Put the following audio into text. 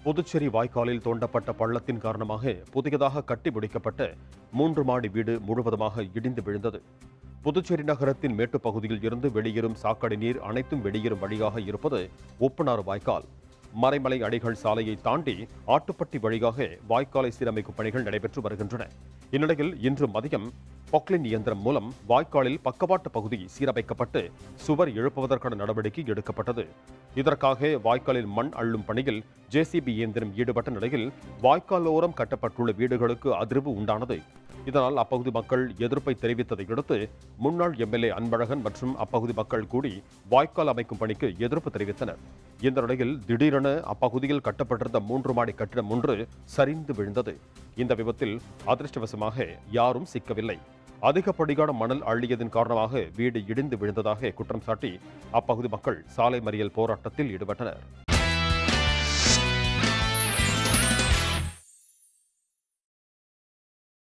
புதுச்சேரி வாய்க்காலில் தோண்டப்பட்ட பள்ளத்தின் காரணமாக புதியதாக கட்டி முடிக்கப்பட்ட மூன்று மாடி வீடு முழுவதுமாக இடிந்து விழுந்தது புதுச்சேரி நகரத்தின் மேட்டுப் பகுதியில் இருந்து வெளியேறும் சாக்கடை நீர் அனைத்தும் வெளியேறும் வழியாக இருப்பது உப்பனாறு வாய்க்கால் மறைமலை அடிகள் சாலையை தாண்டி ஆட்டுப்பட்டி வழியாக வாய்க்காலை சீரமைக்கும் பணிகள் நடைபெற்று வருகின்றன இந்நிலையில் இன்று மதியம் பொக்லின் இயந்திரம் மூலம் வாய்க்காலில் பக்கவாட்டு பகுதி சீரமைக்கப்பட்டு சுவர் எழுப்புவதற்கான நடவடிக்கை எடுக்கப்பட்டது இதற்காக வாய்க்காலில் மண் அள்ளும் பணியில் ஜேசிபி இயந்திரம் ஈடுபட்ட நிலையில் வாய்க்காலோரம் கட்டப்பட்டுள்ள வீடுகளுக்கு அதிர்வு உண்டானது இதனால் அப்பகுதி மக்கள் எதிர்ப்பை தெரிவித்ததை அடுத்து முன்னாள் எம்எல்ஏ அன்பழகன் மற்றும் அப்பகுதி மக்கள் கூடி வாய்க்கால் அமைக்கும் பணிக்கு எதிர்ப்பு தெரிவித்தனர் இந்த நிலையில் திடீரென அப்பகுதியில் கட்டப்பட்டிருந்த மூன்று மாடி கட்டிடம் ஒன்று சரிந்து விழுந்தது இந்த விபத்தில் அதிர்ஷ்டவசமாக யாரும் சிக்கவில்லை அதிகப்படியான மணல் அள்ளியதன் காரணமாக வீடு இடிந்து விழுந்ததாக குற்றம் சாட்டி அப்பகுதி மக்கள் சாலை மறியல் போராட்டத்தில் ஈடுபட்டனர்